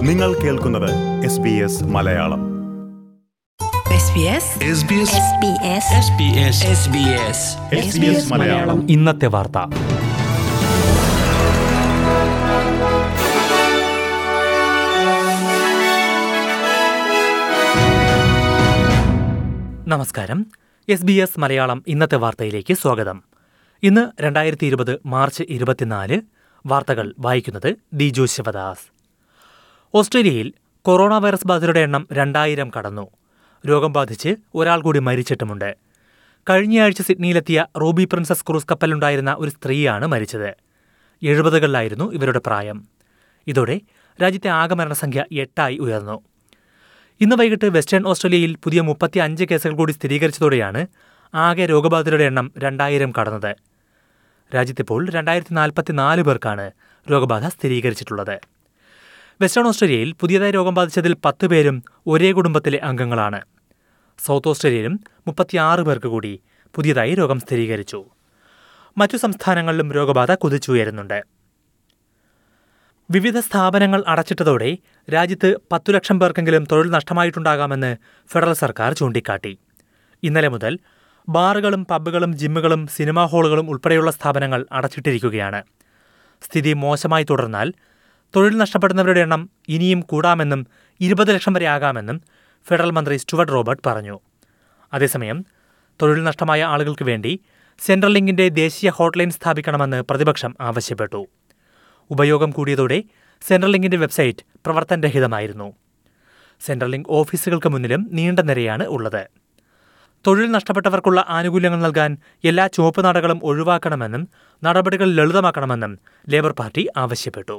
നിങ്ങൾ കേൾക്കുന്നത് S B S Malayalam SBS Malayalam ഇന്നത്തെ വാർത്ത നമസ്കാരം എസ് ബി എസ് മലയാളം ഇന്നത്തെ വാർത്തയിലേക്ക് സ്വാഗതം ഇന്ന് രണ്ടായിരത്തി ഇരുപത് മാർച്ച് ഇരുപത്തിനാല് വാർത്തകൾ വായിക്കുന്നത് ദിജു ശിവദാസ് ഓസ്ട്രേലിയയിൽ കൊറോണ വൈറസ് ബാധിതരുടെ എണ്ണം രണ്ടായിരം കടന്നു രോഗം ബാധിച്ച് ഒരാൾ കൂടി മരിച്ചിട്ടുമുണ്ട് കഴിഞ്ഞയാഴ്ച സിഡ്നിയിലെത്തിയ റൂബി പ്രിൻസസ് ക്രൂസ് കപ്പലുണ്ടായിരുന്ന ഒരു സ്ത്രീയാണ് മരിച്ചത് എഴുപതുകളിലായിരുന്നു ഇവരുടെ പ്രായം ഇതോടെ രാജ്യത്തെ ആകെ മരണസംഖ്യ എട്ടായി ഉയർന്നു ഇന്ന് വൈകിട്ട് വെസ്റ്റേൺ ഓസ്ട്രേലിയയിൽ പുതിയ മുപ്പത്തി അഞ്ച് കേസുകൾ കൂടി സ്ഥിരീകരിച്ചതോടെയാണ് ആകെ രോഗബാധിതരുടെ എണ്ണം രണ്ടായിരം കടന്നത് രാജ്യത്തിപ്പോൾ രണ്ടായിരത്തി നാൽപ്പത്തി നാല് പേർക്കാണ് രോഗബാധ സ്ഥിരീകരിച്ചിട്ടുള്ളത് വെസ്റ്റേൺ ഓസ്ട്രേലിയയിൽ പുതിയതായി രോഗം ബാധിച്ചതിൽ പത്ത് പേരും ഒരേ കുടുംബത്തിലെ അംഗങ്ങളാണ് സൗത്ത് ഓസ്ട്രേലിയയിലും മുപ്പത്തിയാറ് പേർക്ക് കൂടി പുതിയതായി രോഗം സ്ഥിരീകരിച്ചു മറ്റു സംസ്ഥാനങ്ങളിലും രോഗബാധ കുതിച്ചുയരുന്നുണ്ട് വിവിധ സ്ഥാപനങ്ങൾ അടച്ചിട്ടതോടെ രാജ്യത്ത് പത്തു ലക്ഷം പേർക്കെങ്കിലും തൊഴിൽ നഷ്ടമായിട്ടുണ്ടാകാമെന്ന് ഫെഡറൽ സർക്കാർ ചൂണ്ടിക്കാട്ടി ഇന്നലെ മുതൽ ബാറുകളും പബ്ബുകളും ജിമ്മുകളും സിനിമാ ഹാളുകളും ഉൾപ്പെടെയുള്ള സ്ഥാപനങ്ങൾ അടച്ചിട്ടിരിക്കുകയാണ് സ്ഥിതി മോശമായി തുടർന്നാൽ തൊഴിൽ നഷ്ടപ്പെടുന്നവരുടെ എണ്ണം ഇനിയും കൂടാമെന്നും ഇരുപത് ലക്ഷം വരെ ആകാമെന്നും ഫെഡറൽ മന്ത്രി സ്റ്റുവർട്ട് റോബർട്ട് പറഞ്ഞു അതേസമയം തൊഴിൽ നഷ്ടമായ ആളുകൾക്ക് വേണ്ടി സെൻട്രൽ ലിങ്കിന്റെ ദേശീയ ഹോട്ട്ലൈൻ സ്ഥാപിക്കണമെന്ന് പ്രതിപക്ഷം ആവശ്യപ്പെട്ടു ഉപയോഗം കൂടിയതോടെ സെൻട്രൽ ലിങ്കിന്റെ വെബ്സൈറ്റ് പ്രവർത്തനരഹിതമായിരുന്നു സെൻട്രൽ ലിങ്ക് ഓഫീസുകൾക്ക് മുന്നിലും നീണ്ട നിരയാണ് ഉള്ളത് തൊഴിൽ നഷ്ടപ്പെട്ടവർക്കുള്ള ആനുകൂല്യങ്ങൾ നൽകാൻ എല്ലാ ചുവപ്പ് നടകളും ഒഴിവാക്കണമെന്നും നടപടികൾ ലളിതമാക്കണമെന്നും ലേബർ പാർട്ടി ആവശ്യപ്പെട്ടു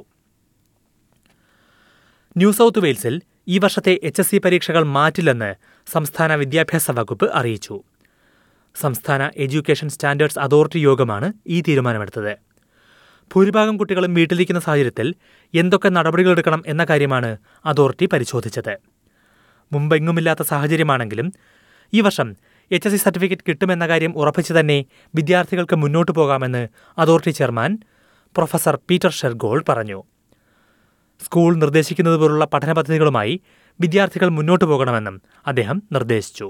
ന്യൂ സൗത്ത് വെയിൽസിൽ ഈ വർഷത്തെ എച്ച് എസ് സി പരീക്ഷകൾ മാറ്റില്ലെന്ന് സംസ്ഥാന വിദ്യാഭ്യാസ വകുപ്പ് അറിയിച്ചു സംസ്ഥാന എഡ്യൂക്കേഷൻ സ്റ്റാൻഡേർഡ്സ് അതോറിറ്റി യോഗമാണ് ഈ തീരുമാനമെടുത്തത് ഭൂരിഭാഗം കുട്ടികളും വീട്ടിലിരിക്കുന്ന സാഹചര്യത്തിൽ എന്തൊക്കെ നടപടികളെടുക്കണം എന്ന കാര്യമാണ് അതോറിറ്റി പരിശോധിച്ചത് മുമ്പെങ്ങുമില്ലാത്ത സാഹചര്യമാണെങ്കിലും ഈ വർഷം എച്ച് എസ് സി സർട്ടിഫിക്കറ്റ് കിട്ടുമെന്ന കാര്യം ഉറപ്പിച്ചു തന്നെ വിദ്യാർത്ഥികൾക്ക് മുന്നോട്ടു പോകാമെന്ന് authority chairman professor Peter Shergold പറഞ്ഞു സ്കൂൾ നിർദ്ദേശിക്കുന്നത് പോലുള്ള പഠന പദ്ധതികളുമായി വിദ്യാർത്ഥികൾ മുന്നോട്ടു പോകണമെന്നും അദ്ദേഹം നിർദ്ദേശിച്ചു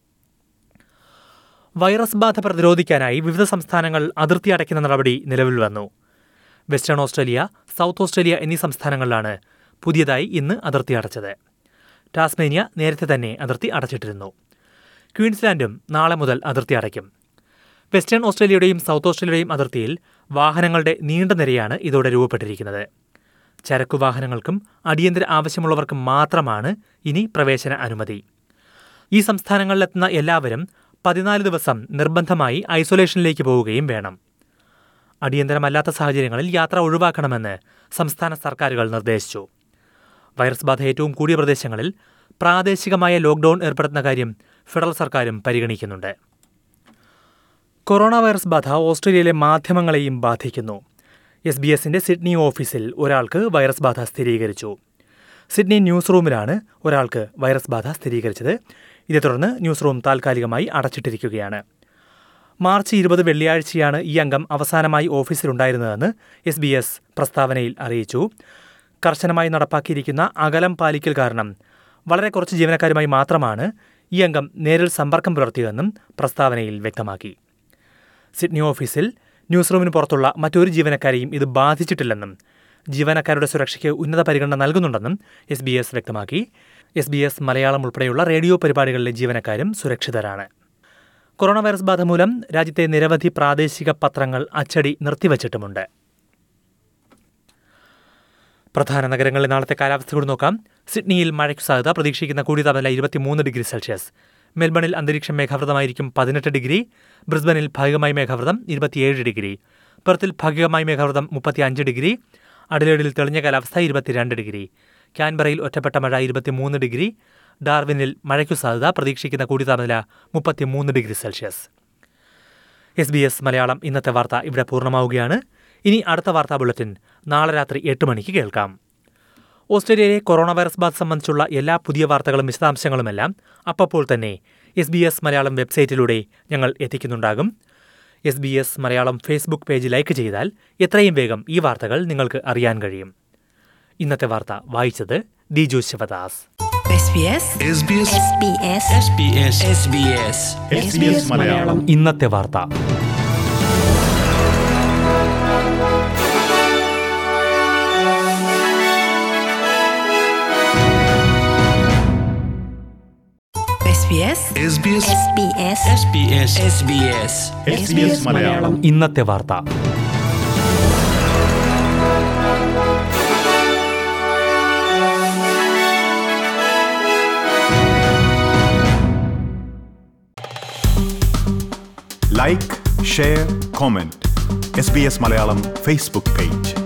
വൈറസ് ബാധ പ്രതിരോധിക്കാനായി വിവിധ സംസ്ഥാനങ്ങൾ അതിർത്തി അടയ്ക്കുന്ന നടപടി നിലവിൽ വന്നു വെസ്റ്റേൺ ഓസ്ട്രേലിയ സൗത്ത് ഓസ്ട്രേലിയ എന്നീ സംസ്ഥാനങ്ങളിലാണ് പുതിയതായി ഇന്ന് അതിർത്തി അടച്ചത് ടാസ്മേനിയ നേരത്തെ തന്നെ അതിർത്തി അടച്ചിട്ടിരുന്നു ക്വീൻസ്ലാൻഡും നാളെ മുതൽ അതിർത്തി അടയ്ക്കും വെസ്റ്റേൺ ഓസ്ട്രേലിയയുടെയും സൗത്ത് ഓസ്ട്രേലിയയുടെയും അതിർത്തിയിൽ വാഹനങ്ങളുടെ നീണ്ട നിരയാണ് ഇതോടെ രൂപപ്പെട്ടിരിക്കുന്നത് ചരക്കു വാഹനങ്ങൾക്കും അടിയന്തര ആവശ്യമുള്ളവർക്കും മാത്രമാണ് ഇനി പ്രവേശന അനുമതി ഈ സംസ്ഥാനങ്ങളിലെത്തുന്ന എല്ലാവരും പതിനാല് ദിവസം നിർബന്ധമായി ഐസൊലേഷനിലേക്ക് പോവുകയും വേണം അടിയന്തരമല്ലാത്ത സാഹചര്യങ്ങളിൽ യാത്ര ഒഴിവാക്കണമെന്ന് സംസ്ഥാന സർക്കാരുകൾ നിർദ്ദേശിച്ചു വൈറസ് ബാധ ഏറ്റവും കൂടിയ പ്രദേശങ്ങളിൽ പ്രാദേശികമായ ലോക്ഡൌൺ ഏർപ്പെടുത്തുന്ന കാര്യം ഫെഡറൽ സർക്കാരും പരിഗണിക്കുന്നുണ്ട് കൊറോണ വൈറസ് ബാധ ഓസ്ട്രേലിയയിലെ മാധ്യമങ്ങളെയും ബാധിക്കുന്നു എസ് ബി എസിന്റെ സിഡ്നി ഓഫീസിൽ ഒരാൾക്ക് വൈറസ് ബാധ സ്ഥിരീകരിച്ചു സിഡ്നി ന്യൂസ് റൂമിലാണ് ഒരാൾക്ക് വൈറസ് ബാധ സ്ഥിരീകരിച്ചത് ഇതേ തുടർന്ന് ന്യൂസ് റൂം താൽക്കാലികമായി അടച്ചിട്ടിരിക്കുകയാണ് മാർച്ച് ഇരുപത് വെള്ളിയാഴ്ചയാണ് ഈ അംഗം അവസാനമായി ഓഫീസിലുണ്ടായിരുന്നതെന്ന് എസ് ബി എസ് പ്രസ്താവനയിൽ അറിയിച്ചു കർശനമായി നടപ്പാക്കിയിരിക്കുന്ന അകലം പാലിക്കൽ കാരണം വളരെ കുറച്ച് ജീവനക്കാരുമായി മാത്രമാണ് ഈ അംഗം നേരിൽ സമ്പർക്കം പുലർത്തിയതെന്നും പ്രസ്താവനയിൽ വ്യക്തമാക്കി സിഡ്നി ഓഫീസിൽ ന്യൂസ് റൂമിന് പുറത്തുള്ള മറ്റൊരു ജീവനക്കാരെയും ഇത് ബാധിച്ചിട്ടില്ലെന്നും ജീവനക്കാരുടെ സുരക്ഷയ്ക്ക് ഉന്നത പരിഗണന നൽകുന്നുണ്ടെന്നും എസ് ബി എസ് വ്യക്തമാക്കി എസ് ബി എസ് മലയാളം ഉൾപ്പെടെയുള്ള റേഡിയോ പരിപാടികളിലെ ജീവനക്കാരും സുരക്ഷിതരാണ് കൊറോണ വൈറസ് ബാധ മൂലം രാജ്യത്തെ നിരവധി പ്രാദേശിക പത്രങ്ങൾ അച്ചടി നിർത്തിവച്ചിട്ടുമുണ്ട് പ്രധാന നഗരങ്ങളിലെ നാളത്തെ കാലാവസ്ഥ കൂടി നോക്കാം സിഡ്നിയിൽ മഴയ്ക്ക് സാധ്യത പ്രതീക്ഷിക്കുന്ന കൂടിയ താപനില ഇരുപത്തിമൂന്ന് ഡിഗ്രി സെൽഷ്യസ് മെൽബണിൽ അന്തരീക്ഷം മേഘാവൃതമായിരിക്കും പതിനെട്ട് ഡിഗ്രി ബ്രിസ്ബനിൽ ഭാഗികമായി മേഘാവൃതം ഇരുപത്തിയേഴ് ഡിഗ്രി പെർത്തിൽ ഭാഗികമായി മേഘാവൃതം മുപ്പത്തിയഞ്ച് ഡിഗ്രി അഡലേഡിൽ തെളിഞ്ഞ കാലാവസ്ഥ ഇരുപത്തിരണ്ട് ഡിഗ്രി ക്യാൻബറയിൽ ഒറ്റപ്പെട്ട മഴ ഇരുപത്തിമൂന്ന് ഡിഗ്രി ഡാർവിനിൽ മഴയ്ക്കു സാധ്യത പ്രതീക്ഷിക്കുന്ന കൂടിയ താപനില മുപ്പത്തിമൂന്ന് degree celsius S B S Malayalam ഇന്നത്തെ വാർത്ത ഇവിടെ പൂർണ്ണമാവുകയാണ് ഇനി അടുത്ത വാർത്താ ബുള്ളറ്റിൻ നാളെ രാത്രി എട്ട് മണിക്ക് കേൾക്കാം ഓസ്ട്രേലിയയിലെ കൊറോണ വൈറസ് ബാധ സംബന്ധിച്ചുള്ള എല്ലാ പുതിയ വാർത്തകളും വിശദാംശങ്ങളുമെല്ലാം അപ്പോൾ തന്നെ എസ് ബി എസ് മലയാളം വെബ്സൈറ്റിലൂടെ ഞങ്ങൾ എത്തിക്കുന്നുണ്ടാകും S B S Malayalam Facebook page like ചെയ്താൽ എത്രയും വേഗം ഈ വാർത്തകൾ നിങ്ങൾക്ക് അറിയാൻ കഴിയും ഇന്നത്തെ വാർത്ത വായിച്ചത് Diju Sivadas SBS SBS SBS SBS SBS SBS Malayalam ഇന്നത്തെ വാർത്ത SBS SBS SBS SBS SBS SBS Malayalam ഇന്നത്തെ വാർത്ത like share comment S B S Malayalam Facebook page